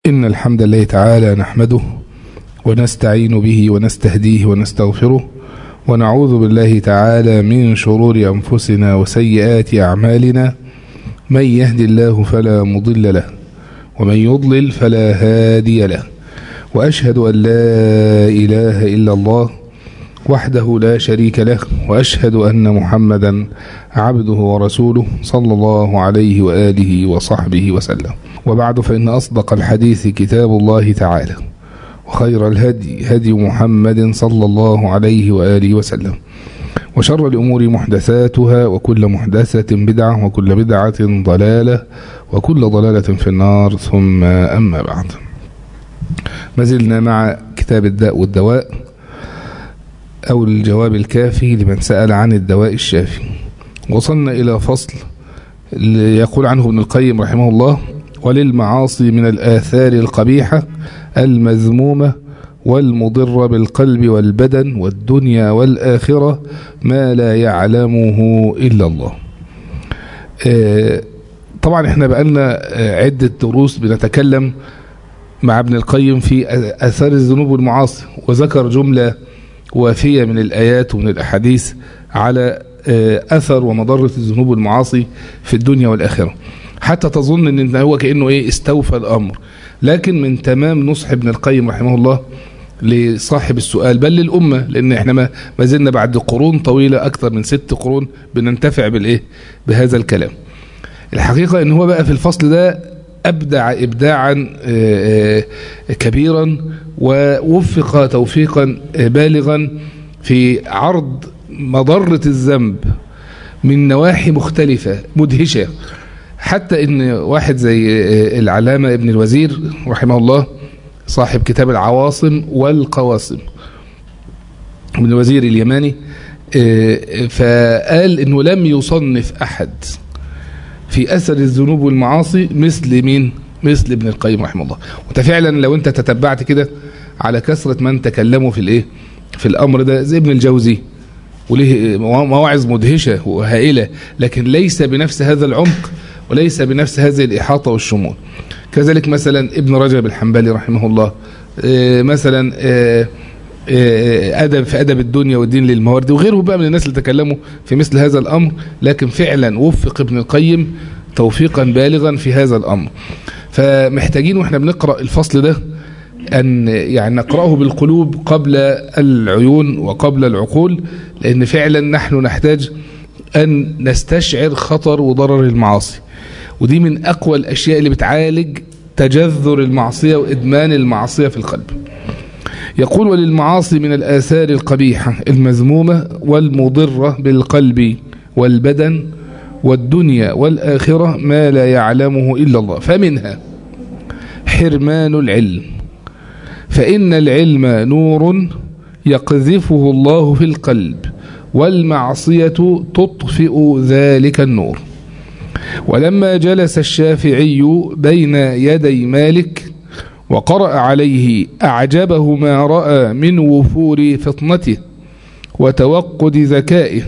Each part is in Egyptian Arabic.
إن الحمد لله تعالى نحمده ونستعين به ونستهديه ونستغفره ونعوذ بالله تعالى من شرور أنفسنا وسيئات أعمالنا من يهدي الله فلا مضل له ومن يضلل فلا هادي له وأشهد أن لا إله إلا الله وحده لا شريك له وأشهد أن محمدا عبده ورسوله صلى الله عليه وآله وصحبه وسلم وبعد فإن أصدق الحديث كتاب الله تعالى وخير الهدي هدي محمد صلى الله عليه وآله وسلم وشر الأمور محدثاتها وكل محدثة بدعة وكل بدعة ضلالة وكل ضلالة في النار ثم أما بعد ما زلنا مع كتاب الداء والدواء أو الجواب الكافي لمن سأل عن الدواء الشافي وصلنا إلى فصل يقول عنه ابن القيم رحمه الله وللمعاصي من الآثار القبيحة المذمومة والمضرة بالقلب والبدن والدنيا والآخرة ما لا يعلمه إلا الله طبعا احنا بقالنا عدة دروس بنتكلم مع ابن القيم في أثار الذنوب والمعاصي وذكر جملة وافية من الآيات ومن الأحاديث على أثر ومضرة الذنوب والمعاصي في الدنيا والآخرة حتى تظن ان هو كأنه ايه استوفى الأمر لكن من تمام نصح ابن القيم رحمه الله لصاحب السؤال بل للأمة لأن احنا ما, ما زلنا بعد قرون طويلة أكثر من ست قرون بننتفع بالإيه بهذا الكلام الحقيقة ان هو بقى في الفصل ده أبدع إبداعا كبيرا ووفق توفيقا بالغا في عرض مضرة الذنب من نواحي مختلفة مدهشة حتى ان واحد زي العلامة ابن الوزير رحمه الله صاحب كتاب العواصم والقواصم ابن الوزير اليماني فقال انه لم يصنف احد في اثر الذنوب والمعاصي مثل مين مثل ابن القيم رحمه الله وانت فعلا لو انت تتبعت كده على كثرة من تكلموا في الايه في الامر ده زي ابن الجوزي وليه مواعظ مدهشة وهائلة لكن ليس بنفس هذا العمق وليس بنفس هذه الإحاطة والشمول كذلك مثلا ابن رجب الحنبلي رحمه الله مثلا أدب في أدب الدنيا والدين للموارد وغيره بقى من الناس اللي تكلموا في مثل هذا الأمر لكن فعلا وفق ابن القيم توفيقا بالغا في هذا الأمر فمحتاجين واحنا بنقرأ الفصل ده أن يعني نقرأه بالقلوب قبل العيون وقبل العقول لأن فعلا نحن نحتاج أن نستشعر خطر وضرر المعاصي ودي من أقوى الأشياء اللي بتعالج تجذر المعصية وإدمان المعصية في القلب يقول وللمعاصي من الآثار القبيحة المذمومة والمضرة بالقلب والبدن والدنيا والآخرة ما لا يعلمه إلا الله فمنها حرمان العلم فإن العلم نور يقذفه الله في القلب والمعصية تطفئ ذلك النور ولما جلس الشافعي بين يدي مالك وقرأ عليه أعجبه ما رأى من وفور فطنته وتوقد ذكائه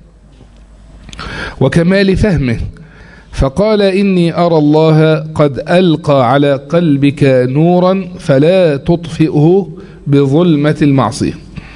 وكمال فهمه فقال إني أرى الله قد ألقى على قلبك نورا فلا تطفئه بظلمة المعصية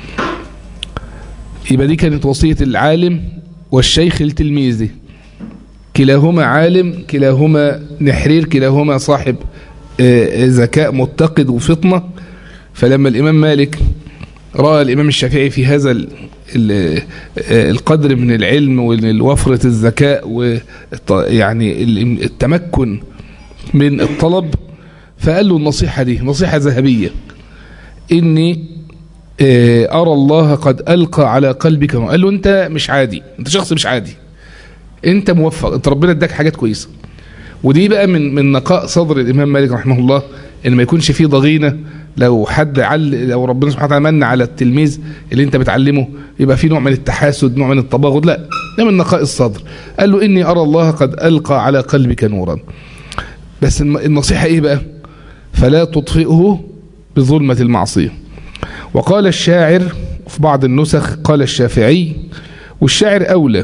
يبقى دي كانت وصية العالم والشيخ لتلميذه كلاهما عالم كلاهما نحرير كلاهما صاحب ذكاء متقد وفطنة فلما الإمام مالك رأى الإمام الشافعي في هذا ال ال القدر من العلم ووفرة الذكاء ويعني التمكن من الطلب فقال له النصيحة دي نصيحة ذهبية إني أرى الله قد ألقى على قلبك قال له أنت مش عادي أنت شخص مش عادي أنت موفق أنت ربنا اداك حاجات كويسة ودي بقى من من نقاء صدر الإمام مالك رحمه الله إن ما يكونش فيه ضغينة لو حد عل لو ربنا سبحانه وتعالى من على التلميذ اللي أنت بتعلمه يبقى فيه نوع من التحاسد نوع من التباغض لا ده من نقاء الصدر قال له إني أرى الله قد ألقى على قلبك نورا بس النصيحة إيه بقى فلا تطفئه بظلمة المعصية وقال الشاعر في بعض النسخ قال الشافعي والشاعر أولى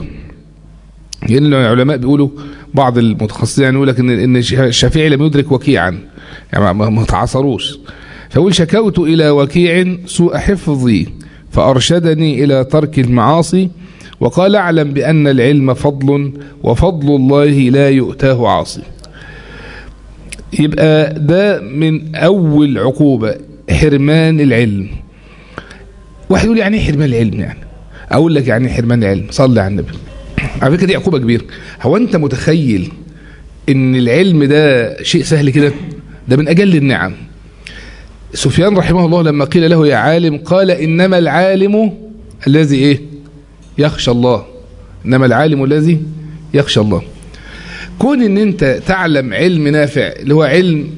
لأن يعني العلماء بيقولوا بعض المتخصصين يعني يقول لك إن إن الشافعي لم يدرك وكيعا يعني ما تعاصروش فيقول شكوت إلى وكيع سوء حفظي فأرشدني إلى ترك المعاصي وقال اعلم بأن العلم فضل وفضل الله لا يؤتاه عاصي يبقى ده من أول عقوبة حرمان العلم واحد يقول يعني ايه حرمان العلم يعني أقول لك يعني حرمان العلم صلي على النبي على فكرة دي عقوبة كبيرة هو أنت متخيل ان العلم ده شيء سهل كده ده من أجل النعم سفيان رحمه الله لما قيل له يا عالم قال إنما العالم الذي إيه يخشى الله إنما العالم الذي يخشى الله كون ان انت تعلم علم نافع اللي هو علم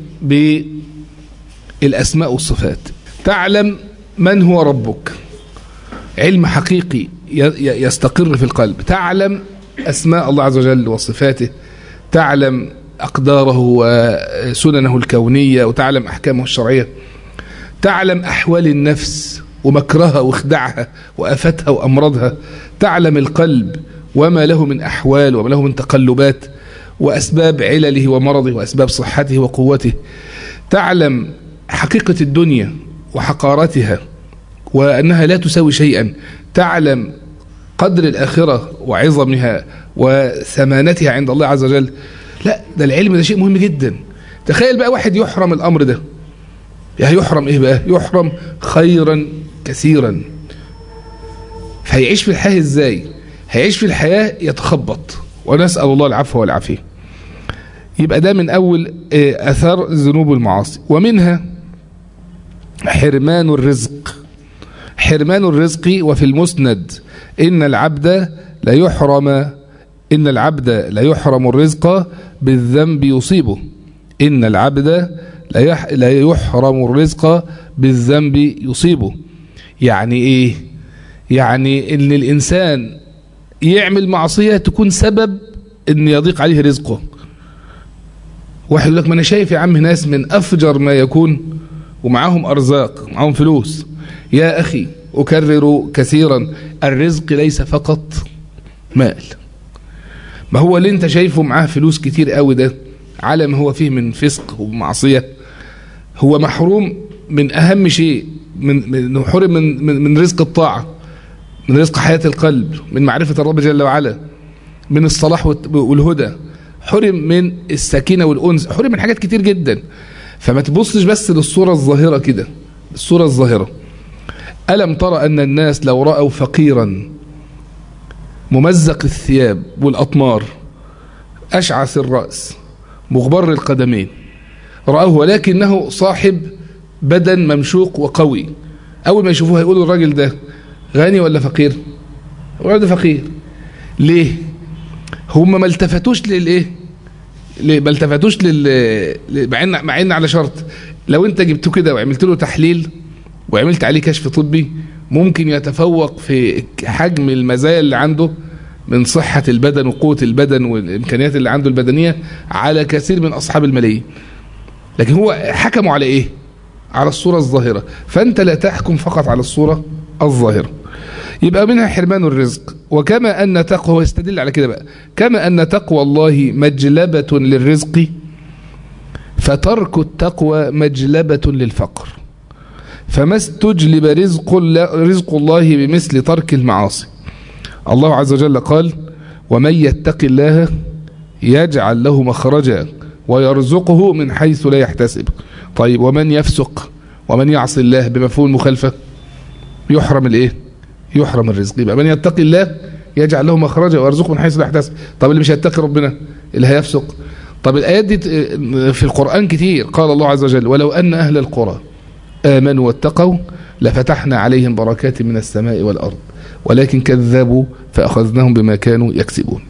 بالاسماء والصفات تعلم من هو ربك علم حقيقي يستقر في القلب تعلم اسماء الله عز وجل وصفاته تعلم اقداره وسننه الكونيه وتعلم احكامه الشرعيه تعلم احوال النفس ومكرها واخداعها وافتها وامراضها تعلم القلب وما له من احوال وما له من تقلبات وأسباب علله ومرضه وأسباب صحته وقوته تعلم حقيقة الدنيا وحقارتها وأنها لا تساوي شيئا تعلم قدر الآخرة وعظمها وثمانتها عند الله عز وجل لا ده العلم ده شيء مهم جدا تخيل بقى واحد يحرم الأمر ده يعني يحرم إيه بقى يحرم خيرا كثيرا فهيعيش في الحياة إزاي هيعيش في الحياة يتخبط ونسأل الله العفو والعافية يبقى ده من أول أثار الذنوب والمعاصي ومنها حرمان الرزق حرمان الرزق وفي المسند إن العبد لا يحرم إن العبد لا يحرم الرزق بالذنب يصيبه إن العبد لا يحرم الرزق بالذنب يصيبه يعني إيه يعني إن الإنسان يعمل معصية تكون سبب ان يضيق عليه رزقه واحد يقول لك ما انا شايف يا عم ناس من افجر ما يكون ومعاهم ارزاق معاهم فلوس يا اخي اكرر كثيرا الرزق ليس فقط مال ما هو اللي انت شايفه معاه فلوس كتير قوي ده على ما هو فيه من فسق ومعصية هو محروم من اهم شيء من من حرم من, من من رزق الطاعه من رزق حياة القلب من معرفة الرب جل وعلا من الصلاح والهدى حرم من السكينة والأنس حرم من حاجات كتير جدا فما تبصش بس للصورة الظاهرة كده الصورة الظاهرة ألم ترى أن الناس لو رأوا فقيرا ممزق الثياب والأطمار أشعث الرأس مغبر القدمين رأوه ولكنه صاحب بدن ممشوق وقوي أول ما يشوفوه هيقولوا الراجل ده غني ولا فقير الراجل ده فقير ليه هم ما التفتوش للايه ما التفتوش لل مع ان مع ان على شرط لو انت جبته كده وعملت له تحليل وعملت عليه كشف طبي ممكن يتفوق في حجم المزايا اللي عنده من صحة البدن وقوة البدن والإمكانيات اللي عنده البدنية على كثير من أصحاب الملايين لكن هو حكموا على إيه على الصورة الظاهرة فأنت لا تحكم فقط على الصورة الظاهرة يبقى منها حرمان الرزق وكما أن تقوى هو يستدل على كده بقى كما أن تقوى الله مجلبة للرزق فترك التقوى مجلبة للفقر فما استجلب رزق رزق الله بمثل ترك المعاصي الله عز وجل قال ومن يتق الله يجعل له مخرجا ويرزقه من حيث لا يحتسب طيب ومن يفسق ومن يعصي الله بمفهوم المخالفة يحرم الايه يحرم الرزق يبقى من يتقي الله يجعل له مخرجا ويرزقه من حيث لا يحتسب طب اللي مش هيتقي ربنا اللي هيفسق طب الايات دي في القرآن كتير قال الله عز وجل ولو أن أهل القرى آمنوا واتقوا لفتحنا عليهم بركات من السماء والأرض ولكن كذبوا فأخذناهم بما كانوا يكسبون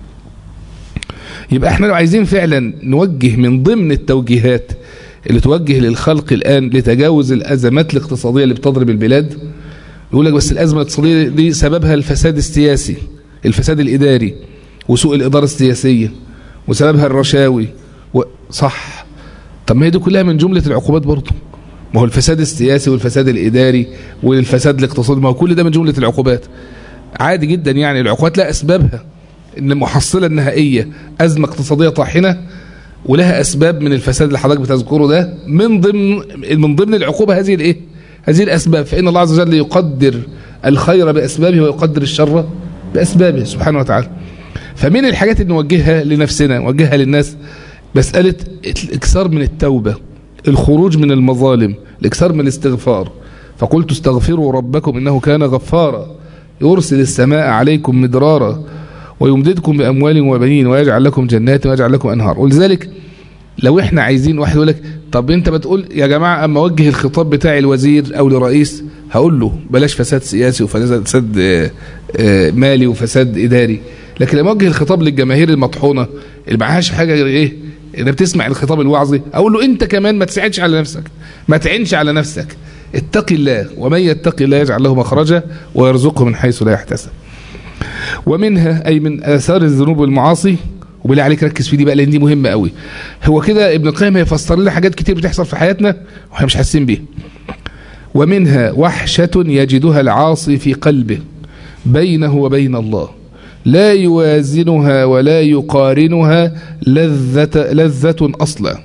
يبقى احنا لو عايزين فعلا نوجه من ضمن التوجيهات اللي توجه للخلق الآن لتجاوز الأزمات الاقتصادية اللي بتضرب البلاد يقول لك بس الأزمة الاقتصادية دي سببها الفساد السياسي الفساد الإداري وسوء الإدارة السياسية وسببها الرشاوي و... صح طب ما هي دي كلها من جملة العقوبات برضه ما هو الفساد السياسي والفساد الإداري والفساد الاقتصادي ما هو كل ده من جملة العقوبات عادي جدا يعني العقوبات لا أسبابها إن المحصلة النهائية أزمة اقتصادية طاحنة ولها اسباب من الفساد اللي حضرتك بتذكره ده من ضمن من ضمن العقوبه هذه الايه هذه الاسباب فان الله عز وجل يقدر الخير باسبابه ويقدر الشر باسبابه سبحانه وتعالى فمن الحاجات اللي نوجهها لنفسنا نوجهها للناس مساله الاكثار من التوبه الخروج من المظالم الاكثار من الاستغفار فقلت استغفروا ربكم انه كان غفارا يرسل السماء عليكم مدرارا ويمددكم باموال وبنين ويجعل لكم جنات ويجعل لكم انهار ولذلك لو احنا عايزين واحد يقول لك طب انت بتقول يا جماعه اما اوجه الخطاب بتاعي لوزير او لرئيس هقول له بلاش فساد سياسي وفساد آه، آه، مالي وفساد اداري لكن لما اوجه الخطاب للجماهير المطحونه اللي معهاش حاجه غير ايه اللي بتسمع الخطاب الوعظي اقول له انت كمان ما تساعدش على نفسك ما تعينش على نفسك اتق الله ومن يتق الله يجعل له مخرجا ويرزقه من حيث لا يحتسب ومنها أي من آثار الذنوب والمعاصي وبالله عليك ركز في دي بقى لان دي مهمه قوي هو كده ابن القيم هيفسر لنا حاجات كتير بتحصل في حياتنا واحنا مش حاسين بيها ومنها وحشه يجدها العاصي في قلبه بينه وبين الله لا يوازنها ولا يقارنها لذة, لذة أصلا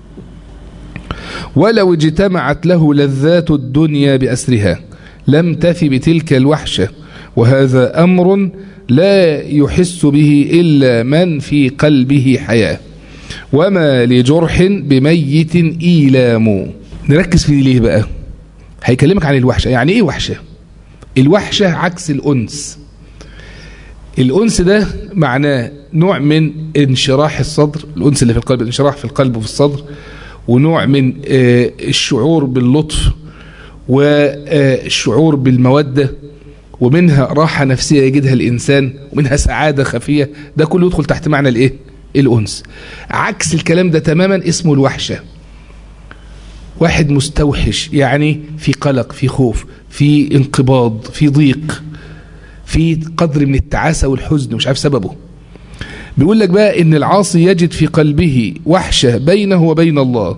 ولو اجتمعت له لذات الدنيا بأسرها لم تف بتلك الوحشة وهذا أمر لا يحس به إلا من في قلبه حياة وما لجرح بميت إيلام نركز في دي ليه بقى هيكلمك عن الوحشة يعني إيه وحشة الوحشة عكس الأنس الأنس ده معناه نوع من انشراح الصدر الأنس اللي في القلب الانشراح في القلب وفي الصدر ونوع من آه، الشعور باللطف والشعور بالمودة ومنها راحة نفسية يجدها الإنسان ومنها سعادة خفية ده كله يدخل تحت معنى الإيه؟ الأنس عكس الكلام ده تماما اسمه الوحشة واحد مستوحش يعني في قلق في خوف في انقباض في ضيق في قدر من التعاسة والحزن مش عارف سببه بيقول لك بقى ان العاصي يجد في قلبه وحشة بينه وبين الله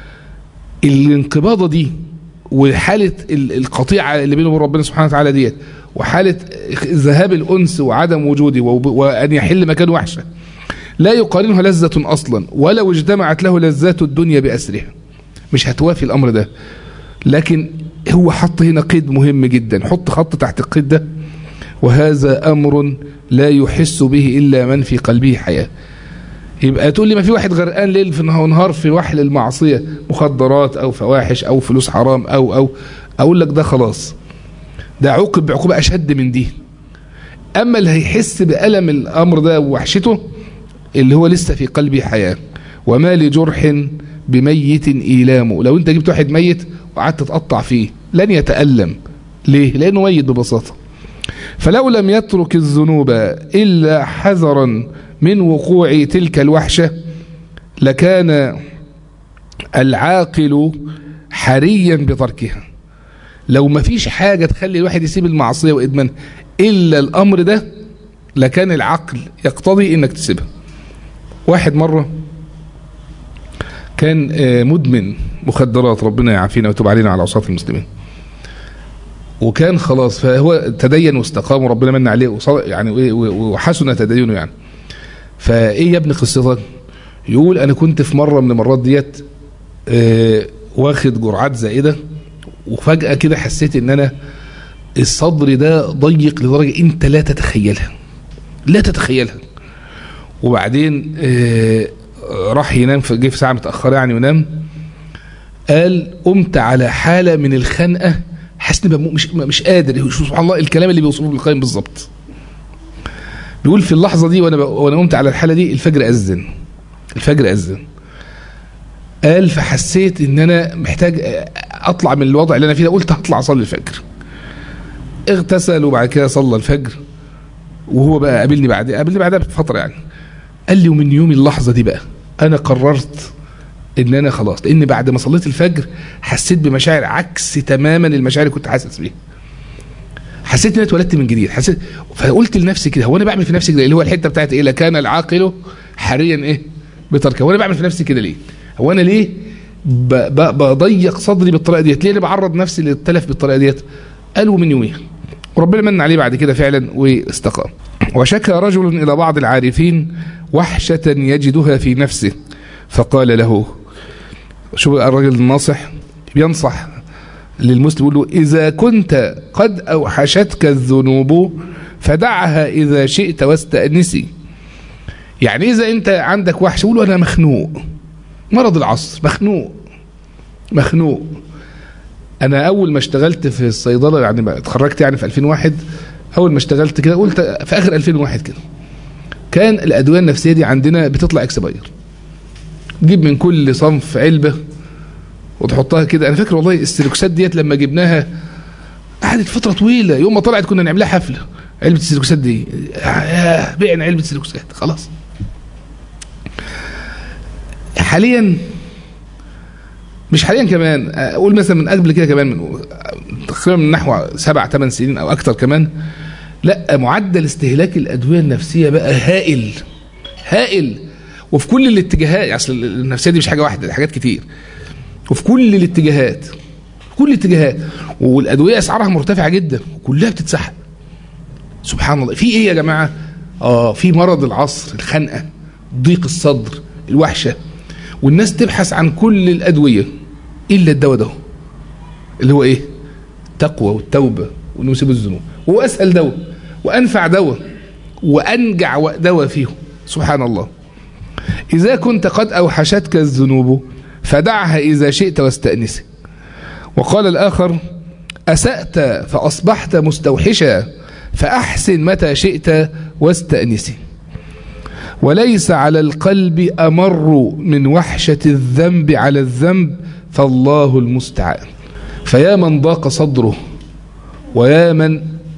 الانقباضة دي وحالة القطيعة اللي بينه وبين ربنا سبحانه وتعالى ديت وحالة ذهاب الأنس وعدم وجوده وأن يحل مكان وحشة لا يقارنها لذة أصلا ولو اجتمعت له لذات الدنيا بأسرها مش هتوافي الأمر ده لكن هو حط هنا قيد مهم جدا حط خط تحت القيد ده وهذا أمر لا يحس به إلا من في قلبه حياة يبقى تقول لي ما في واحد غرقان ليل في نهار في وحل المعصية مخدرات أو فواحش أو فلوس حرام أو أو أقول لك ده خلاص ده عوقب بعقوبة أشد من دي أما اللي هيحس بألم الأمر ده ووحشته اللي هو لسه في قلبه حياة وما لجرح بميت إيلامه لو أنت جبت واحد ميت وقعدت تقطع فيه لن يتألم ليه؟ لأنه ميت ببساطة فلو لم يترك الذنوب إلا حذرا من وقوع تلك الوحشة لكان العاقل حريا بتركها لو ما فيش حاجة تخلي الواحد يسيب المعصية وإدمانها إلا الأمر ده لكان العقل يقتضي إنك تسيبها واحد مرة كان مدمن مخدرات ربنا يعافينا ويتوب علينا على عصاة المسلمين وكان خلاص فهو تدين واستقام وربنا من عليه يعني وحسن تدينه يعني فايه يا ابن قصتك يقول انا كنت في مره من المرات ديت آه واخد جرعات زائده وفجاه كده حسيت ان انا الصدر ده ضيق لدرجه انت لا تتخيلها لا تتخيلها وبعدين آه راح ينام في جه في ساعه متاخره يعني ونام قال قمت على حاله من الخنقه حاسس اني مش مش قادر سبحان الله الكلام اللي بيوصفه ابن القيم بالظبط بيقول في اللحظه دي وانا وانا قمت على الحاله دي الفجر اذن الفجر اذن قال فحسيت ان انا محتاج اطلع من الوضع اللي انا فيه ده قلت هطلع اصلي الفجر اغتسل وبعد كده صلى الفجر وهو بقى قابلني بعد قابلني بعدها بفتره يعني قال لي ومن يوم اللحظه دي بقى انا قررت ان انا خلاص لان بعد ما صليت الفجر حسيت بمشاعر عكس تماما المشاعر اللي كنت حاسس بيها حسيت ان انا اتولدت من جديد حسيت فقلت لنفسي كده هو انا بعمل في نفسي كده اللي هو الحته بتاعت ايه لكان العاقل حريا ايه بتركه هو انا بعمل في نفسي كده ليه هو انا ليه بضيق صدري بالطريقه ديت ليه انا بعرض نفسي للتلف بالطريقه ديت قالوا من يوميها وربنا من عليه بعد كده فعلا واستقام وشكى رجل الى بعض العارفين وحشه يجدها في نفسه فقال له شوف الراجل الناصح بينصح للمسلم يقول له إذا كنت قد أوحشتك الذنوب فدعها إذا شئت واستأنسي يعني إذا أنت عندك وحش قول له أنا مخنوق مرض العصر مخنوق مخنوق أنا أول ما اشتغلت في الصيدلة يعني ما اتخرجت يعني في 2001 أول ما اشتغلت كده قلت في آخر 2001 كده كان الأدوية النفسية دي عندنا بتطلع اكسباير تجيب من كل صنف علبة وتحطها كده أنا فاكر والله السيروكسات ديت لما جبناها قعدت فترة طويلة يوم ما طلعت كنا نعملها حفلة علبة السيروكسات دي آه، بعنا علبة السيروكسات خلاص حاليا مش حاليا كمان اقول مثلا من قبل كده كمان من تقريبا من نحو سبع ثمان سنين او اكثر كمان لا معدل استهلاك الادويه النفسيه بقى هائل هائل وفي كل الاتجاهات اصل النفسيه دي مش حاجه واحده دي حاجات كتير وفي كل الاتجاهات في كل الاتجاهات والادويه اسعارها مرتفعه جدا وكلها بتتسحب سبحان الله في ايه يا جماعه اه في مرض العصر الخنقه ضيق الصدر الوحشه والناس تبحث عن كل الادويه الا الدواء ده اللي هو ايه التقوى والتوبه وانه يسيب الذنوب وهو اسهل دواء وانفع دواء وانجع دواء فيهم سبحان الله اذا كنت قد اوحشتك الذنوب فدعها اذا شئت واستانسي وقال الاخر اسات فاصبحت مستوحشا فاحسن متى شئت واستانسي وليس على القلب امر من وحشه الذنب على الذنب فالله المستعان فيا من ضاق صدره ويا من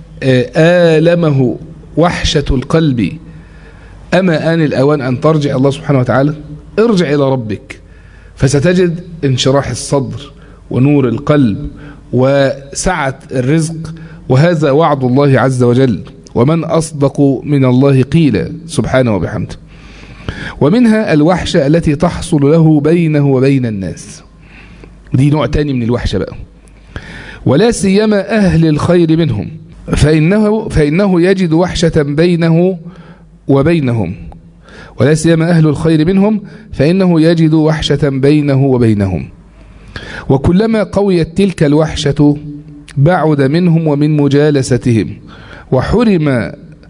آلمه وحشة القلب أما آن الأوان أن ترجع الله سبحانه وتعالى ارجع إلى ربك فستجد انشراح الصدر ونور القلب وسعة الرزق وهذا وعد الله عز وجل ومن أصدق من الله قيل سبحانه وبحمده ومنها الوحشة التي تحصل له بينه وبين الناس دي نوع تاني من الوحشة بقى ولا سيما أهل الخير منهم فإنه, فإنه يجد وحشة بينه وبينهم ولا سيما أهل الخير منهم فإنه يجد وحشة بينه وبينهم وكلما قويت تلك الوحشة بعد منهم ومن مجالستهم وحرم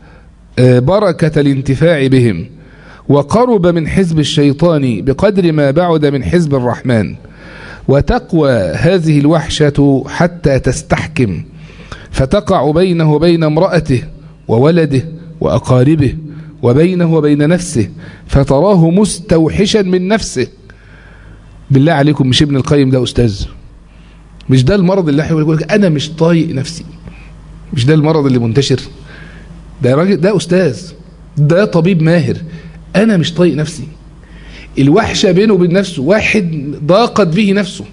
بركة الانتفاع بهم وقرب من حزب الشيطان بقدر ما بعد من حزب الرحمن وتقوى هذه الوحشة حتى تستحكم فتقع بينه وبين امرأته وولده وأقاربه وبينه وبين نفسه فتراه مستوحشا من نفسه بالله عليكم مش ابن القيم ده أستاذ مش ده المرض اللي يقول لك أنا مش طايق نفسي مش ده المرض اللي منتشر ده راجل ده أستاذ ده طبيب ماهر أنا مش طايق نفسي الوحشة بينه وبين نفسه واحد ضاقت به نفسه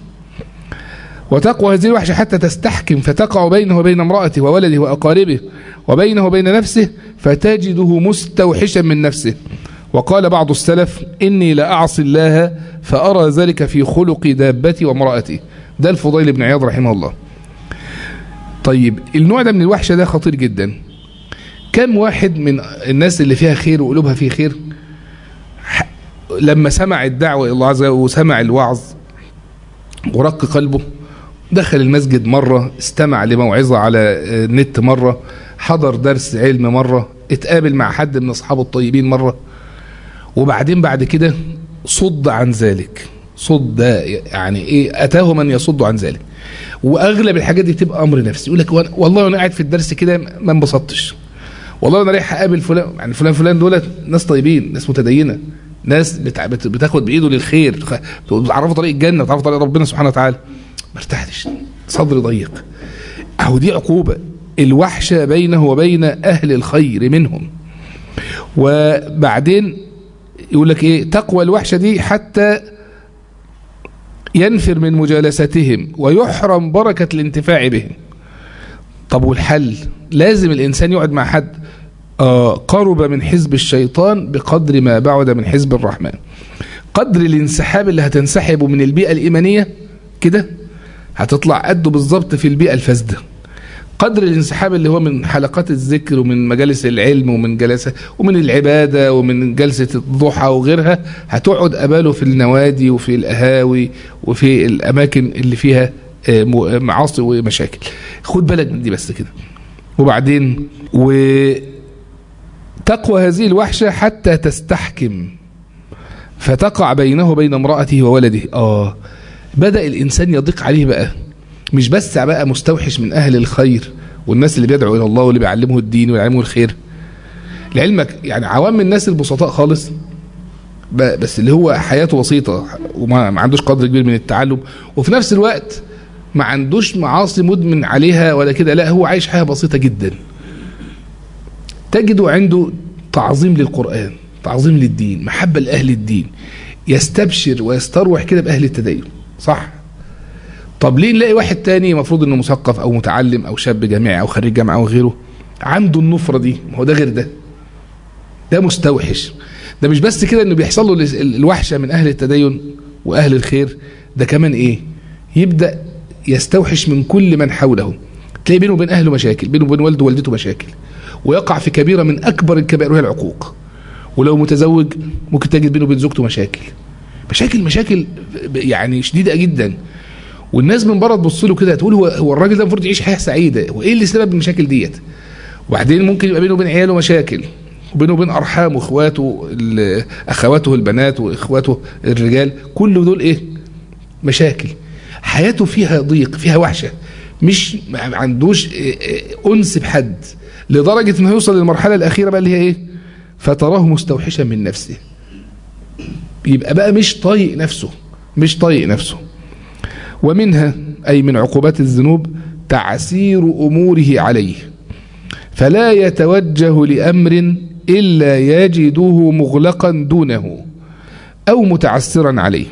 وتقوى هذه الوحشة حتى تستحكم فتقع بينه وبين امرأته وولده وأقاربه وبينه وبين نفسه فتجده مستوحشا من نفسه وقال بعض السلف إني لأعصي الله فأرى ذلك في خلق دابتي وامرأتي ده الفضيل بن عياض رحمه الله طيب النوع ده من الوحشة ده خطير جدا كم واحد من الناس اللي فيها خير وقلوبها فيه خير لما سمع الدعوة إلى الله عز وجل وسمع الوعظ ورق قلبه دخل المسجد مرة استمع لموعظة على النت مرة حضر درس علم مرة اتقابل مع حد من أصحابه الطيبين مرة وبعدين بعد كده صد عن ذلك صد يعني ايه اتاه من يصد عن ذلك واغلب الحاجات دي بتبقى امر نفسي يقول لك والله وانا قاعد في الدرس كده ما انبسطتش والله انا رايح اقابل فلان يعني فلان فلان دول ناس طيبين ناس متدينه ناس بتاخد بايده للخير بتعرفوا طريق الجنه بتعرفوا طريق ربنا سبحانه وتعالى ما ارتحتش صدري ضيق اهو دي عقوبه الوحشه بينه وبين اهل الخير منهم وبعدين يقول لك ايه تقوى الوحشه دي حتى ينفر من مجالستهم ويحرم بركه الانتفاع بهم طب والحل لازم الانسان يقعد مع حد آه قرب من حزب الشيطان بقدر ما بعد من حزب الرحمن قدر الانسحاب اللي هتنسحبه من البيئة الإيمانية كده هتطلع قده بالظبط في البيئة الفاسدة قدر الانسحاب اللي هو من حلقات الذكر ومن مجالس العلم ومن جلسة ومن العبادة ومن جلسة الضحى وغيرها هتقعد أباله في النوادي وفي القهاوي وفي الأماكن اللي فيها آه، م- معاصي ومشاكل خد بالك من دي بس كده وبعدين وتقوى هذه الوحشة حتى تستحكم فتقع بينه وبين امرأته وولده آه بدأ الإنسان يضيق عليه بقى مش بس بقى مستوحش من أهل الخير والناس اللي بيدعوا إلى الله واللي بيعلمه الدين ويعلمه الخير لعلمك يعني عوام الناس البسطاء خالص ب- بس اللي هو حياته بسيطة وما ما عندوش قدر كبير من التعلم وفي نفس الوقت ما عندوش معاصي مدمن عليها ولا كده لا هو عايش حياة بسيطة جدا تجد عنده تعظيم للقرآن تعظيم للدين محبة لأهل الدين يستبشر ويستروح كده بأهل التدين صح طب ليه نلاقي واحد تاني مفروض انه مثقف او متعلم او شاب جامعي او خريج جامعه او غيره عنده النفره دي ما هو ده غير ده ده مستوحش ده مش بس كده انه بيحصل له ال- الوحشه من اهل التدين واهل الخير ده كمان ايه يبدا يستوحش من كل من حوله تلاقي بينه وبين اهله مشاكل بينه وبين والده ووالدته مشاكل ويقع في كبيره من اكبر الكبائر وهي العقوق ولو متزوج ممكن تجد بينه وبين زوجته مشاكل مشاكل مشاكل يعني شديده جدا والناس من بره تبص له كده تقول هو هو الراجل ده المفروض يعيش حياه سعيده وايه اللي سبب المشاكل ديت وبعدين ممكن يبقى بينه وبين عياله مشاكل وبينه وبين ارحامه واخواته ال- اخواته البنات واخواته الرجال كل دول ايه مشاكل حياته فيها ضيق فيها وحشه مش ما عندوش إيه إيه انس بحد لدرجه انه يوصل للمرحله الاخيره بقى اللي هي ايه فتراه مستوحشا من نفسه يبقى بقى مش طايق نفسه مش طايق نفسه ومنها أي من عقوبات الذنوب تعسير أموره عليه فلا يتوجه لأمر إلا يجده مغلقا دونه أو متعسرا عليه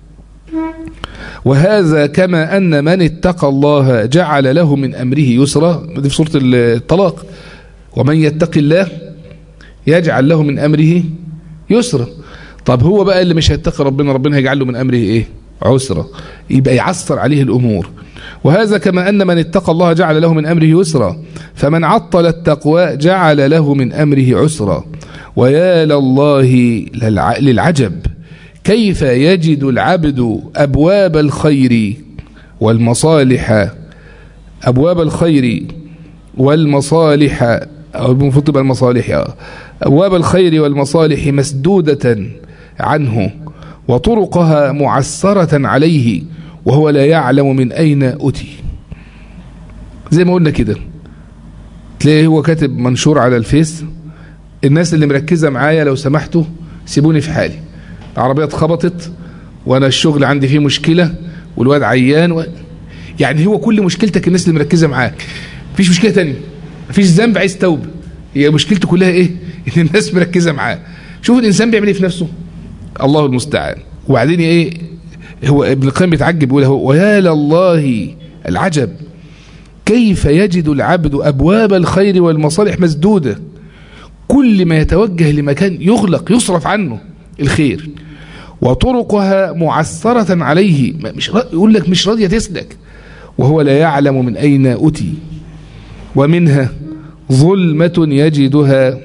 وهذا كما أن من اتقى الله جعل له من أمره يسرا دي في سورة الطلاق ومن يتق الله يجعل له من أمره يسرا طب هو بقى اللي مش هيتقي ربنا ربنا هيجعل له من أمره إيه عسرا يبقى يعسر عليه الأمور وهذا كما أن من اتقى الله جعل له من أمره يسرا فمن عطل التقوى جعل له من أمره عسرا ويا لله للع- للعجب كيف يجد العبد أبواب الخير والمصالح أبواب الخير والمصالح أو المفروض تبقى المصالح آه. أبواب الخير والمصالح مسدودة عنه وطرقها معسرة عليه وهو لا يعلم من أين أتي زي ما قلنا كده تلاقيه هو كاتب منشور على الفيس الناس اللي مركزة معايا لو سمحتوا سيبوني في حالي العربية اتخبطت وانا الشغل عندي فيه مشكلة والواد عيان و... يعني هو كل مشكلتك الناس اللي مركزة معاك مفيش مشكلة تانية مفيش ذنب عايز توبة هي مشكلته كلها ايه ان الناس مركزة معاه شوف الانسان بيعمل ايه في نفسه الله المستعان وبعدين ايه هو ابن القيم بيتعجب يقول هو ويا لله العجب كيف يجد العبد ابواب الخير والمصالح مسدوده كل ما يتوجه لمكان يغلق يصرف عنه الخير وطرقها معسرة عليه ما- مش را- يقول لك مش راضية تسلك وهو لا يعلم من أين أتي ومنها ظلمة يجدها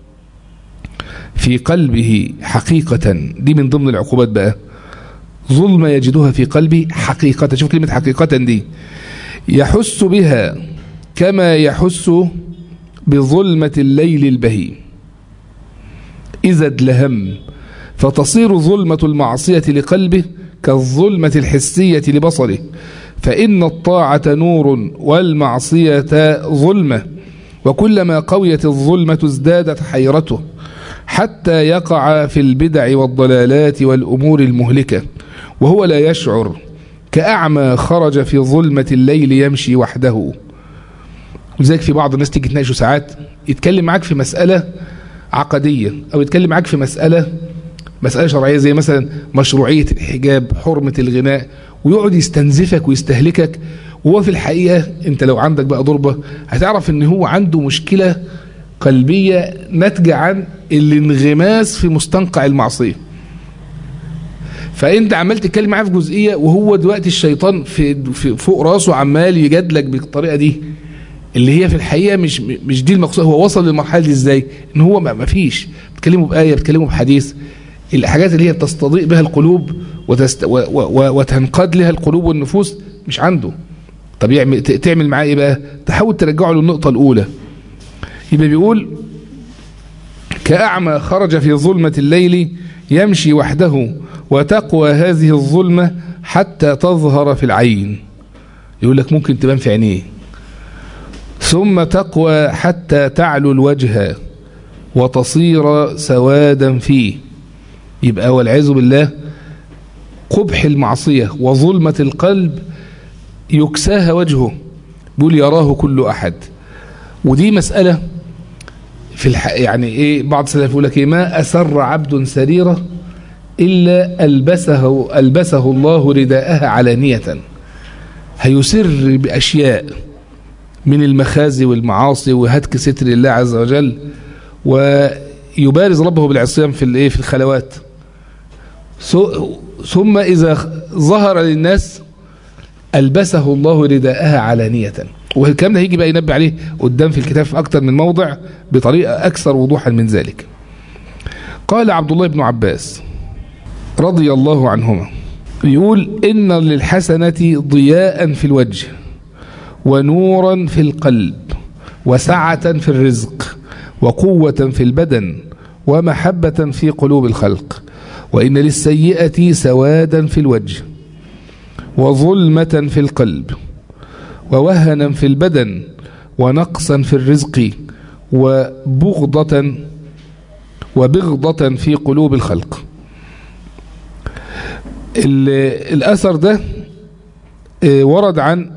في قلبه حقيقة دي من ضمن العقوبات بقى ظلمة يجدها في قلبه حقيقة شوف كلمة حقيقة دي يحس بها كما يحس بظلمة الليل البهيم إذا ادلهم فتصير ظلمة المعصية لقلبه كالظلمة الحسية لبصره فإن الطاعة نور والمعصية ظلمة وكلما قويت الظلمة ازدادت حيرته حتى يقع في البدع والضلالات والأمور المهلكة وهو لا يشعر كأعمى خرج في ظلمة الليل يمشي وحده ولذلك في بعض الناس تيجي تناقشه ساعات يتكلم معاك في مسألة عقدية أو يتكلم معاك في مسألة مسألة شرعية زي مثلا مشروعية الحجاب حرمة الغناء ويقعد يستنزفك ويستهلكك وهو في الحقيقة انت لو عندك بقى ضربة هتعرف ان هو عنده مشكلة قلبية ناتجة عن الانغماس في مستنقع المعصية فانت عمال تتكلم معاه في جزئية وهو دلوقتي الشيطان في, في فوق راسه عمال يجادلك بالطريقة دي اللي هي في الحقيقة مش مش دي المقصود هو وصل للمرحلة دي ازاي ان هو ما فيش بتكلموا بآية بتكلموا بحديث الحاجات اللي هي تستضيء بها القلوب وتست و و وتنقاد لها القلوب والنفوس مش عنده طب يعمل تعمل معاه ايه بقى تحاول ترجعه للنقطة الأولى يبقى بيقول كأعمى خرج في ظلمة الليل يمشي وحده وتقوى هذه الظلمة حتى تظهر في العين يقول لك ممكن تبان في عينيه ثم تقوى حتى تعلو الوجه وتصير سوادا فيه يبقى والعياذ بالله قبح المعصية وظلمة القلب يكساها وجهه بيقول يراه كل أحد ودي مسألة في الح... يعني ايه بعض السلف يقول لك ايه ما أسر عبد سريرة إلا ألبسه ألبسه الله رداءها علانية هيسر بأشياء من المخازي والمعاصي وهتك ستر الله عز وجل ويبارز ربه بالعصيان في الايه في الخلوات ثم إذا ظهر للناس ألبسه الله رداءها علانية والكلام ده هيجي بقى ينبه عليه قدام في الكتاب في أكثر من موضع بطريقة أكثر وضوحا من ذلك قال عبد الله بن عباس رضي الله عنهما يقول إن للحسنة ضياء في الوجه ونورا في القلب وسعة في الرزق وقوة في البدن ومحبة في قلوب الخلق وإن للسيئة سوادا في الوجه وظلمة في القلب ووهنا في البدن ونقصا في الرزق وبغضة وبغضة في قلوب الخلق الأثر ده ورد عن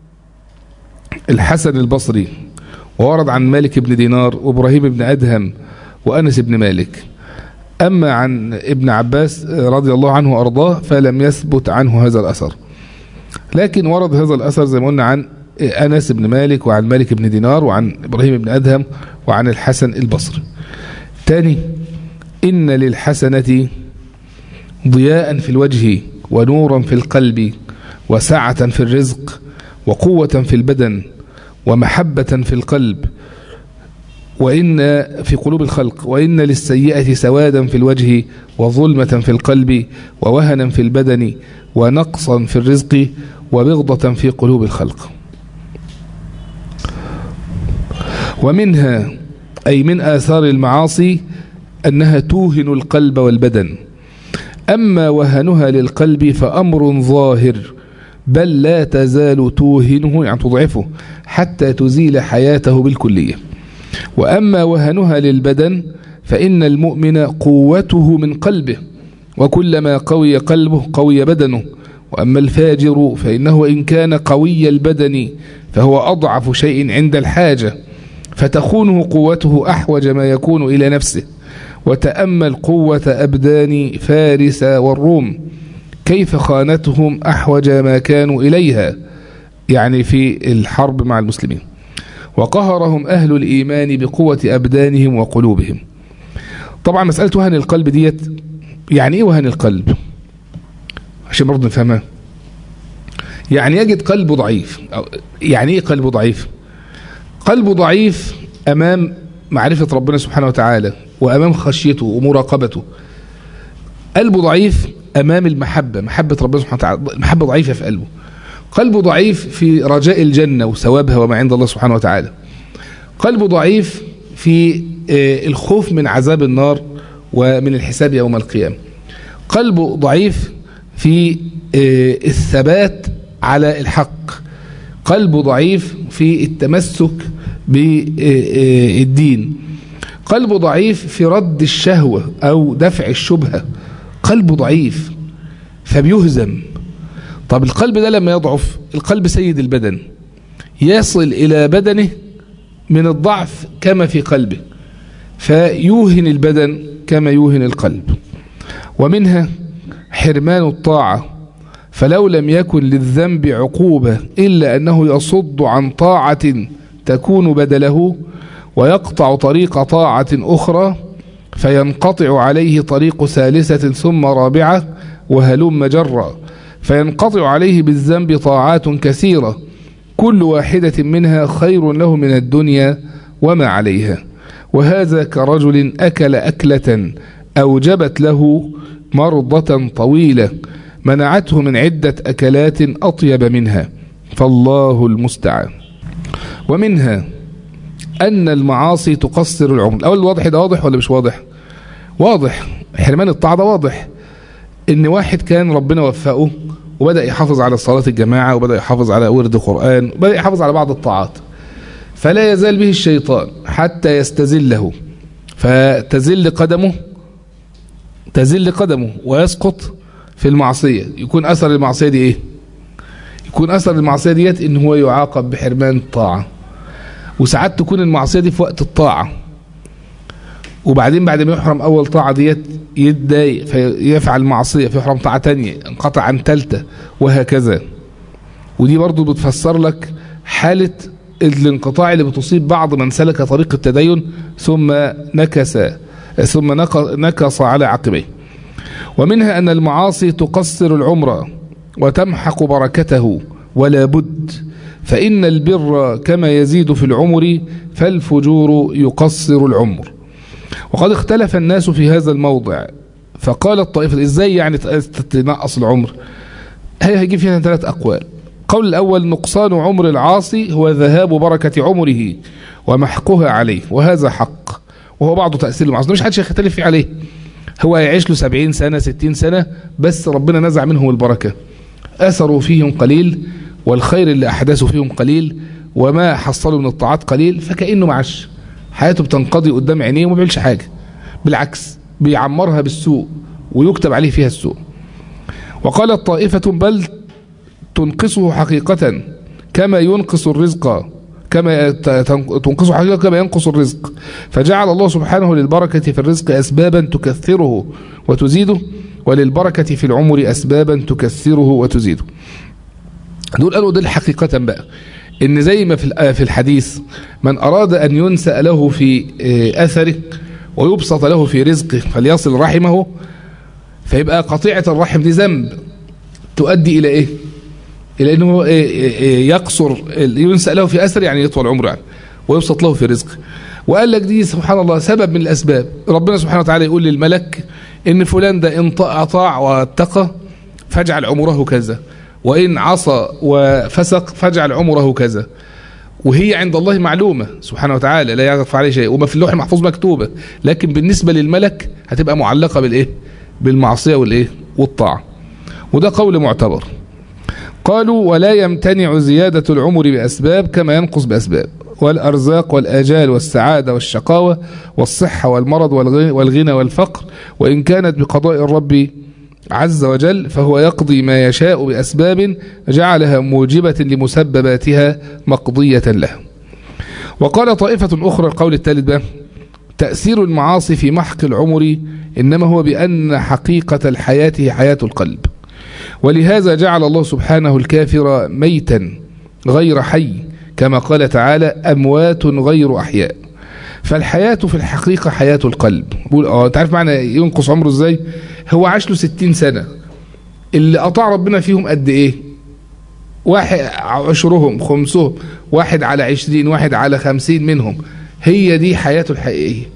الحسن البصري وورد عن مالك بن دينار وابراهيم بن أدهم وأنس بن مالك أما عن ابن عباس رضي الله عنه وأرضاه فلم يثبت عنه هذا الأثر لكن ورد هذا الأثر زي ما قلنا عن أنس بن مالك وعن مالك بن دينار وعن إبراهيم بن أدهم وعن الحسن البصري تاني إن للحسنة ضياء في الوجه ونورا في القلب وسعة في الرزق وقوة في البدن ومحبة في القلب وإن في قلوب الخلق وإن للسيئة سوادا في الوجه وظلمة في القلب ووهنا في البدن ونقصا في الرزق وبغضة في قلوب الخلق ومنها أي من آثار المعاصي أنها توهن القلب والبدن أما وهنها للقلب فأمر ظاهر بل لا تزال توهنه يعني تضعفه حتى تزيل حياته بالكلية وأما وهنها للبدن فإن المؤمن قوته من قلبه وكلما قوي قلبه قوي بدنه وأما الفاجر فإنه إن كان قوي البدن فهو أضعف شيء عند الحاجة فتخونه قوته أحوج ما يكون إلى نفسه وتأمل قوة أبدان فارس والروم كيف خانتهم أحوج ما كانوا إليها يعني في الحرب مع المسلمين وقهرهم أهل الإيمان بقوة أبدانهم وقلوبهم طبعا مسألة وهن القلب ديت يعني إيه وهن القلب عشان برضه نفهمها يعني يجد قلبه ضعيف يعني إيه قلبه ضعيف قلبه ضعيف أمام معرفة ربنا سبحانه وتعالى وأمام خشيته ومراقبته قلبه ضعيف أمام المحبة محبة ربنا سبحانه وتعالى المحبة ضعيفة في قلبه قلبه ضعيف في رجاء الجنة وثوابها وما عند الله سبحانه وتعالى قلبه ضعيف في الخوف من عذاب النار ومن الحساب يوم القيامة قلبه ضعيف في الثبات على الحق قلبه ضعيف في التمسك بالدين قلبه ضعيف في رد الشهوة أو دفع الشبهة قلبه ضعيف فبيهزم طب القلب ده لما يضعف القلب سيد البدن يصل إلى بدنه من الضعف كما في قلبه فيوهن البدن كما يوهن القلب ومنها حرمان الطاعة فلو لم يكن للذنب عقوبة إلا أنه يصد عن طاعة تكون بدله ويقطع طريق طاعة أخرى فينقطع عليه طريق ثالثة ثم رابعة وهلم جرا فينقطع عليه بالذنب طاعات كثيرة كل واحدة منها خير له من الدنيا وما عليها وهذا كرجل أكل أكلة أوجبت له مرضة طويلة منعته من عدة أكلات أطيب منها فالله المستعان ومنها أن المعاصي تقصر العمر الأول واضح ده واضح ولا مش واضح واضح حرمان الطاعة ده واضح إن واحد كان ربنا وفقه وبدأ يحافظ على صلاة الجماعة وبدأ يحافظ على ورد قرآن وبدأ يحافظ على بعض الطاعات فلا يزال به الشيطان حتى يستزله فتزل قدمه تزل قدمه ويسقط في المعصية يكون أثر المعصية دي إيه يكون أثر المعصية ديت إن هو يعاقب بحرمان الطاعة وساعات تكون المعصية دي في وقت الطاعة وبعدين بعد ما يحرم أول طاعة ديت يتضايق فيفعل معصية فيحرم طاعة تانية انقطع عن تالتة وهكذا ودي برضو بتفسر لك حالة الانقطاع اللي بتصيب بعض من سلك طريق التدين ثم نكس ثم نكص على عقبيه ومنها أن المعاصي تقصر العمر وتمحق بركته ولا بد فإن البر كما يزيد في العمر فالفجور يقصر العمر وقد اختلف الناس في هذا الموضع فقال الطائفة ازاي يعني تنقص العمر هي هيجي فيها ثلاث أقوال قول الأول نقصان عمر العاصي هو ذهاب بركة عمره ومحقها عليه وهذا حق وهو بعض تأثير المعاصي مش حدش يختلف فيه عليه هو يعيش له سبعين سنة ستين سنة بس ربنا نزع منهم البركة أثروا فيهم قليل والخير اللي أحدثوا فيهم قليل وما حصلوا من الطاعات قليل فكأنه معش حياته بتنقضي قدام عينيه وما بيعملش حاجة بالعكس بيعمرها بالسوء ويكتب عليه فيها السوء وقالت طائفة بل تنقصه حقيقة كما ينقص الرزق كما تنقص حقيقة كما ينقص الرزق فجعل الله سبحانه للبركة في الرزق أسبابا تكثره وتزيده وللبركة في العمر أسبابا تكثره وتزيده دول قالوا ده حقيقة بقى ان زي ما في الحديث من أراد أن ينسأ له في أثره ويبسط له في رزقه فليصل رحمه فيبقى قطيعة الرحم دي ذنب تؤدي إلى إيه إلى أنه يقصر ينسأ له في أثر يعني يطول عمره يعني ويبسط له في رزقه وقال لك دي سبحان الله سبب من الأسباب ربنا سبحانه وتعالى يقول للملك إن فلان ده إن أطاع واتقى فاجعل عمره كذا وإن عصى وفسق فاجعل عمره كذا وهي عند الله معلومة سبحانه وتعالى لا يغفى عليه شيء وما في اللوح المحفوظ مكتوبة لكن بالنسبة للملك هتبقى معلقة بالإيه بالمعصية والإيه والطاعة وده قول معتبر قالوا ولا يمتنع زيادة العمر بأسباب كما ينقص بأسباب والأرزاق والآجال والسعادة والشقاوة والصحة والمرض والغنى والفقر وإن كانت بقضاء الرب عز وجل فهو يقضي ما يشاء بأسباب جعلها موجبة لمسبباتها مقضية له وقال طائفة أخرى القول الثالث بقى تأثير المعاصي في محق العمر إنما هو بأن حقيقة الحياة هي حياة القلب ولهذا جعل الله سبحانه الكافر ميتا غير حي كما قال تعالى أموات غير أحياء فالحياة في الحقيقة حياة القلب بقول اه انت عارف معنى ينقص عمره ازاي هو عاش له 60 سنة اللي أطاع ربنا فيهم قد ايه واحد عشرهم خمسهم واحد على عشرين واحد على خمسين منهم هي دي حياته الحقيقية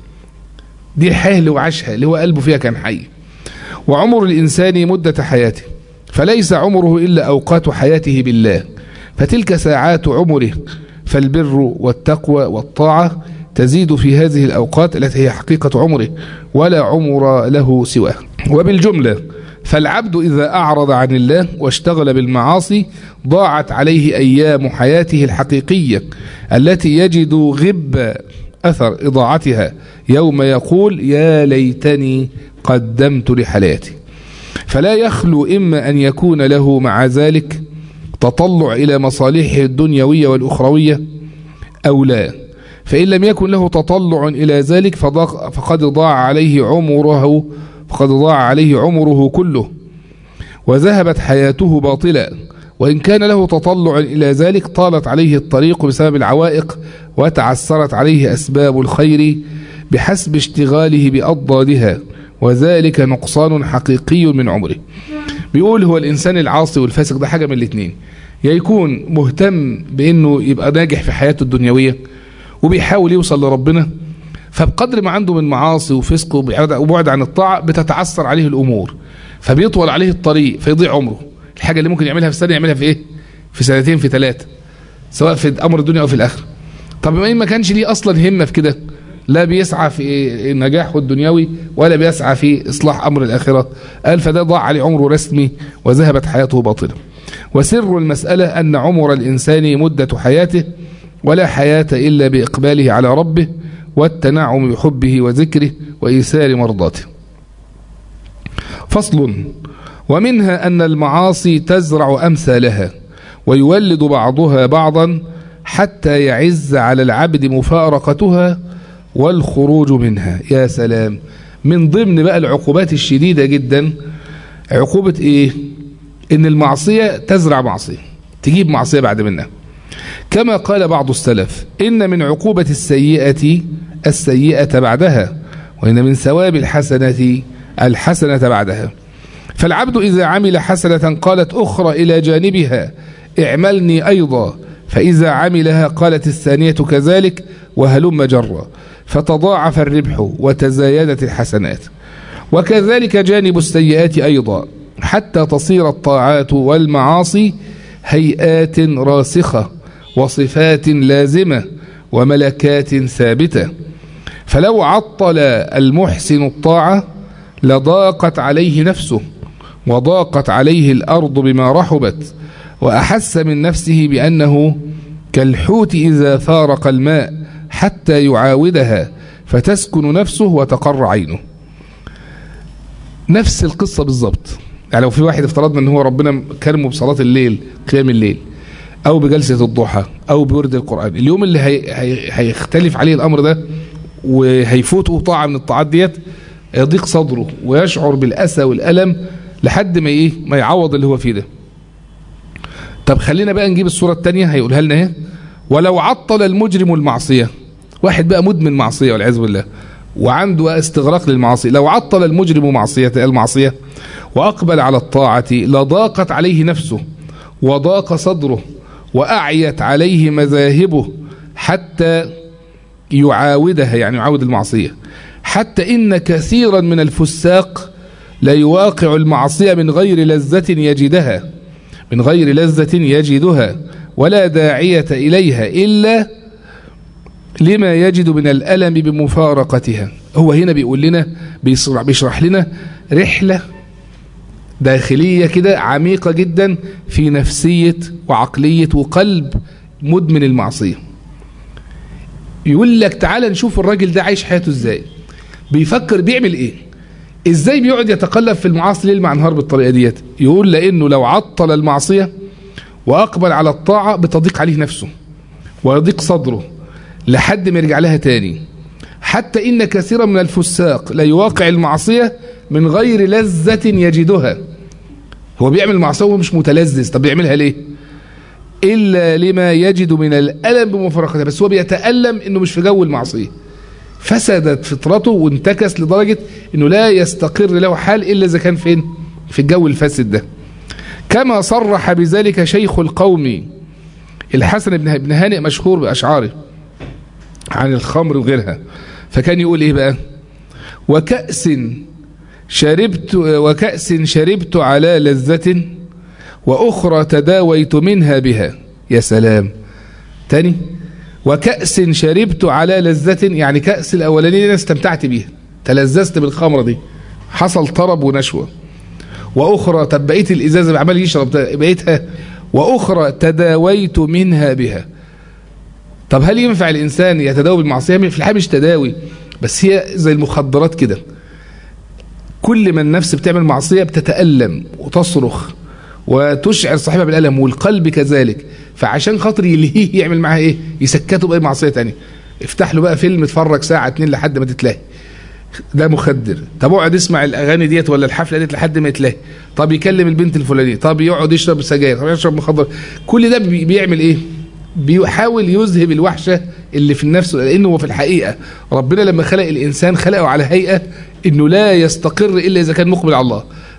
دي الحياة اللي هو عاشها اللي هو قلبه فيها كان حي وعمر الإنسان مدة حياته فليس عمره إلا أوقات حياته بالله فتلك ساعات عمره فالبر والتقوى والطاعة تزيد في هذه الأوقات التي هي حقيقة عمره ولا عمر له سواه وبالجملة فالعبد إذا أعرض عن الله واشتغل بالمعاصي ضاعت عليه أيام حياته الحقيقية التي يجد غب أثر إضاعتها يوم يقول يا ليتني قدمت لحياتي فلا يخلو إما أن يكون له مع ذلك تطلع إلى مصالحه الدنيوية والأخروية أو لا فإن لم يكن له تطلع إلى ذلك فقد ضاع عليه عمره فقد ضاع عليه عمره كله وذهبت حياته باطلا وإن كان له تطلع إلى ذلك طالت عليه الطريق بسبب العوائق وتعسرت عليه أسباب الخير بحسب اشتغاله بأضدادها وذلك نقصان حقيقي من عمره بيقول هو الإنسان العاصي والفاسق ده حاجة من الاثنين يا يكون مهتم بانه يبقى ناجح في حياته الدنيويه وبيحاول يوصل لربنا فبقدر ما عنده من معاصي وفسق وبعد عن الطاعه بتتعثر عليه الامور فبيطول عليه الطريق فيضيع عمره الحاجه اللي ممكن يعملها في سنه يعملها في ايه في سنتين في ثلاثه سواء في امر الدنيا او في الاخره طب ما ما كانش ليه اصلا همه في كده لا بيسعى في نجاحه الدنيوي ولا بيسعى في اصلاح امر الاخره قال فده ضاع عليه عمره رسمي وذهبت حياته باطله وسر المساله ان عمر الانسان مده حياته ولا حياه الا باقباله على ربه والتنعم بحبه وذكره وايثار مرضاته فصل ومنها ان المعاصي تزرع امثالها ويولد بعضها بعضا حتى يعز على العبد مفارقتها والخروج منها يا سلام من ضمن بقى العقوبات الشديدة جدا عقوبة ايه ان المعصية تزرع معصية تجيب معصية بعد منها كما قال بعض السلف إن من عقوبة السيئة السيئة بعدها وإن من ثواب الحسنة الحسنة بعدها فالعبد إذا عمل حسنة قالت أخرى إلى جانبها اعملني أيضا فإذا عملها قالت الثانية كذلك وهلم جرا فتضاعف الربح وتزايدت الحسنات وكذلك جانب السيئات أيضا حتى تصير الطاعات والمعاصي هيئات راسخة وصفات لازمة وملكات ثابتة فلو عطل المحسن الطاعة لضاقت عليه نفسه وضاقت عليه الأرض بما رحبت وأحس من نفسه بأنه كالحوت إذا فارق الماء حتى يعاودها فتسكن نفسه وتقر عينه نفس القصة بالظبط يعني لو في واحد افترضنا ان هو ربنا كرمه بصلاة الليل قيام الليل او بجلسة الضحى او بورد القرآن اليوم اللي هي هي هيختلف عليه الامر ده وهيفوته طاعة من الطاعات ديت يضيق صدره ويشعر بالأسى والألم لحد ما ايه ما يعوض اللي هو فيه ده طب خلينا بقى نجيب الصورة التانية هيقولها لنا ايه ولو عطل المجرم المعصية واحد بقى مدمن معصية والعياذ بالله وعنده استغراق للمعاصي لو عطل المجرم معصية المعصية وأقبل على الطاعة لضاقت عليه نفسه وضاق صدره وأعيت عليه مذاهبه حتى يعاودها يعني يعاود المعصية حتى إن كثيرا من الفساق لا يواقع المعصية من غير لذة يجدها من غير لذة يجدها ولا داعية إليها إلا لما يجد من الألم بمفارقتها هو هنا بيقول لنا بيشرح, بيشرح لنا رحلة داخلية كده عميقة جدا في نفسية وعقلية وقلب مدمن المعصية يقول لك تعالى نشوف الراجل ده عايش حياته ازاي بيفكر بيعمل ايه ازاي بيقعد يتقلب في المعاصي ليل مع نهار بالطريقة ديت يقول لانه لو عطل المعصية واقبل على الطاعة بتضيق عليه نفسه ويضيق صدره لحد ما يرجع لها تاني حتى إن كثيرا من الفساق لا يواقع المعصية من غير لذة يجدها هو بيعمل معصية وهو مش متلذذ طب بيعملها ليه إلا لما يجد من الألم بمفارقتها بس هو بيتألم إنه مش في جو المعصية فسدت فطرته وانتكس لدرجة إنه لا يستقر له حال إلا إذا كان فين في الجو الفاسد ده كما صرح بذلك شيخ القوم الحسن بن هانئ مشهور بأشعاره عن الخمر وغيرها فكان يقول ايه بقى وكأس شربت وكأس شربت على لذة وأخرى تداويت منها بها يا سلام تاني وكأس شربت على لذة يعني كأس الأولانية أنا استمتعت بيها تلذذت بالخمرة دي حصل طرب ونشوة وأخرى طب بقيت الإزازة عمال يشرب بقيتها وأخرى تداويت منها بها طب هل ينفع الإنسان يتداوي بالمعصية في الحقيقة مش تداوي بس هي زي المخدرات كده كل ما النفس بتعمل معصية بتتألم وتصرخ وتشعر صاحبها بالألم والقلب كذلك فعشان خاطر يلهيه يعمل معاها ايه يسكته بأي معصية تانية افتح له بقى فيلم اتفرج ساعة اتنين لحد ما تتلاهي ده مخدر طب اقعد اسمع الاغاني ديت ولا الحفله ديت لحد ما يتلاهي طب يكلم البنت الفلانيه طب يقعد يشرب سجاير طب يشرب مخدر كل ده بيعمل ايه بيحاول يذهب الوحشة اللي في النفس لأنه هو في الحقيقة ربنا لما خلق الإنسان خلقه على هيئة أنه لا يستقر إلا إذا كان مقبل على الله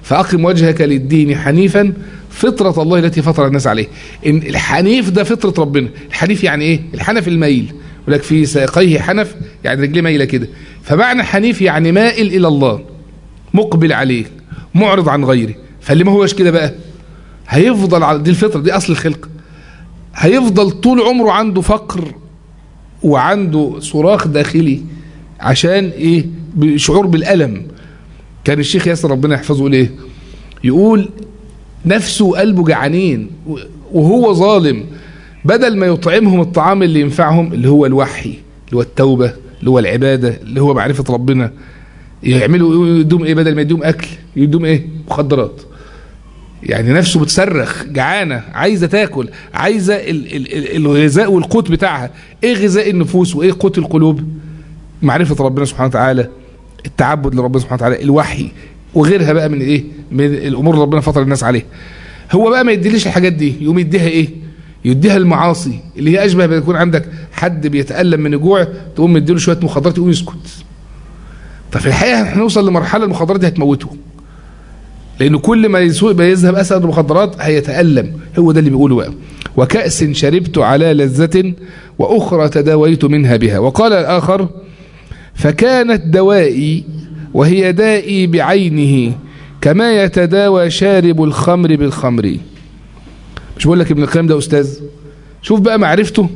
فأقم وجهك للدين حنيفا فطرة الله التي فطر الناس عليه إن الحنيف ده فطرة ربنا الحنيف يعني إيه الحنف الميل يقول لك في ساقيه حنف يعني رجليه مايلة كده فمعنى حنيف يعني مائل إلى الله مقبل عليه معرض عن غيره فاللي ما هوش كده بقى هيفضل على دي الفطرة دي أصل الخلق هيفضل طول عمره عنده فقر وعنده صراخ داخلي عشان ايه شعور بالألم كان الشيخ ياسر ربنا يحفظه يقول ايه يقول نفسه وقلبه جعانين وهو ظالم بدل ما يطعمهم الطعام اللي ينفعهم اللي هو الوحي اللي هو التوبة اللي هو العبادة اللي هو معرفة ربنا يعملوا يدوم ايه بدل ما يدوم اكل يدوم ايه مخدرات يعني نفسه بتصرخ جعانه عايزه تاكل عايزه ال ال الغذاء والقوت بتاعها ايه غذاء النفوس وايه قوت القلوب معرفه ربنا سبحانه وتعالى التعبد لربنا سبحانه وتعالى الوحي وغيرها بقى من ايه من الامور اللي ربنا فطر الناس عليها هو بقى ما يديليش الحاجات دي يقوم يديها ايه يديها المعاصي اللي هي اشبه بيكون عندك حد بيتالم من الجوع تقوم مديله شويه مخدرات يقوم يسكت ففي الحقيقه هنوصل لمرحله المخدرات دي هتموته لأن كل ما يسوء ما يذهب أسد المخدرات هيتألم هو ده اللي بيقوله بقى وكأس شربت على لذة وأخرى تداويت منها بها وقال الآخر فكانت دوائي وهي دائي بعينه كما يتداوى شارب الخمر بالخمر مش بقول لك ابن القيم ده أستاذ شوف بقى معرفته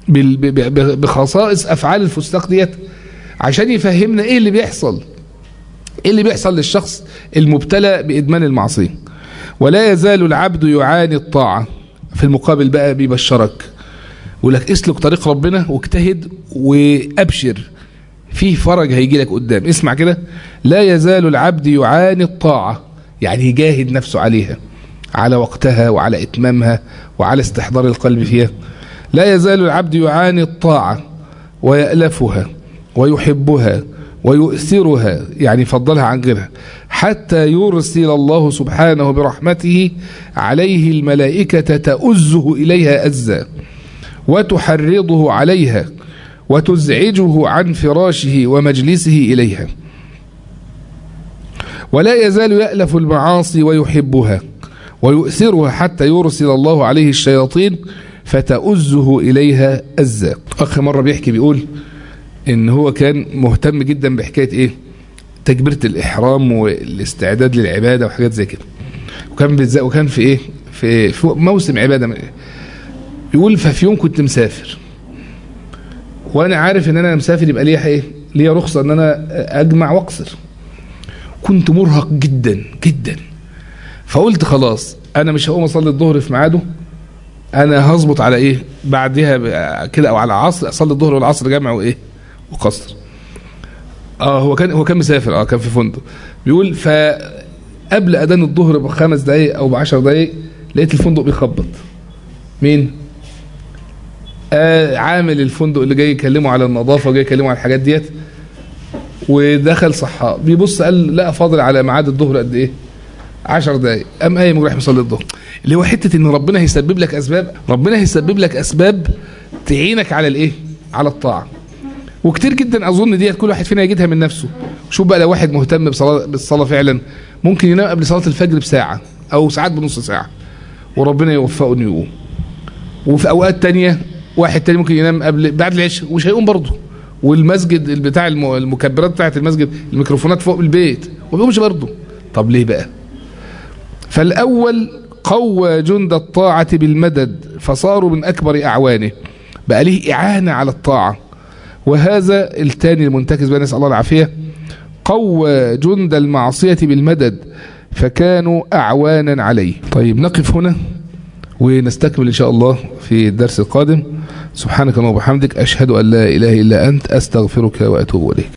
بخصائص أفعال الفستاق ديت عشان يفهمنا ايه اللي بيحصل ايه اللي بيحصل للشخص المبتلى بإدمان المعصية ولا يزال العبد يعاني الطاعة في المقابل بقى بيبشرك يقول لك اسلك طريق ربنا واجتهد وابشر فيه فرج هيجي لك قدام اسمع كده لا يزال العبد يعاني الطاعة يعني يجاهد نفسه عليها على وقتها وعلى إتمامها وعلى استحضار القلب فيها لا يزال العبد يعاني الطاعة ويألفها ويحبها ويؤثرها يعني يفضلها عن غيرها حتى يرسل الله سبحانه برحمته عليه الملائكة تأزه إليها أزا وتحرضه عليها وتزعجه عن فراشه ومجلسه إليها ولا يزال يألف المعاصي ويحبها ويؤثرها حتى يرسل الله عليه الشياطين فتأزه إليها أزا أخ مرة بيحكي بيقول ان هو كان مهتم جدا بحكايه ايه تكبيره الاحرام والاستعداد للعباده وحاجات زي كده وكان بالذات وكان في ايه في, في موسم عباده يقول ففي يوم كنت مسافر وانا عارف ان انا مسافر يبقى ليا ايه ليا رخصه ان انا اجمع واقصر كنت مرهق جدا جدا فقلت خلاص انا مش هقوم اصلي الظهر في ميعاده انا هظبط على ايه بعدها كده او على العصر اصلي الظهر والعصر جمع وايه وقصر اه هو كان هو كان مسافر اه كان في فندق بيقول فقبل اذان الظهر بخمس دقايق او بعشر دقايق لقيت الفندق بيخبط مين آه عامل الفندق اللي جاي يكلمه على النظافه وجاي يكلمه على الحاجات ديت ودخل صحاء بيبص قال لا فاضل على ميعاد الظهر قد ايه 10 دقايق قام قايم وراح مصلي الظهر اللي هو حته ان ربنا هيسبب لك اسباب ربنا هيسبب لك اسباب تعينك على الايه على الطاعه وكتير جدا اظن ديت كل واحد فينا يجدها من نفسه شوف بقى لو واحد مهتم بصلاة بالصلاه فعلا ممكن ينام قبل صلاه الفجر بساعه او ساعات بنص ساعه وربنا يوفقه انه يقوم وفي اوقات تانية واحد تاني ممكن ينام قبل بعد العشاء ومش هيقوم برضه والمسجد بتاع المكبرات بتاعت المسجد الميكروفونات فوق البيت وما بيقومش برضه طب ليه بقى فالاول قوى جند الطاعه بالمدد فصاروا من اكبر اعوانه بقى ليه اعانه على الطاعه وهذا الثاني المنتكس بقى نسأل الله العافية قوى جند المعصية بالمدد فكانوا أعوانا عليه طيب نقف هنا ونستكمل إن شاء الله في الدرس القادم سبحانك اللهم وبحمدك أشهد أن لا إله إلا أنت أستغفرك وأتوب إليك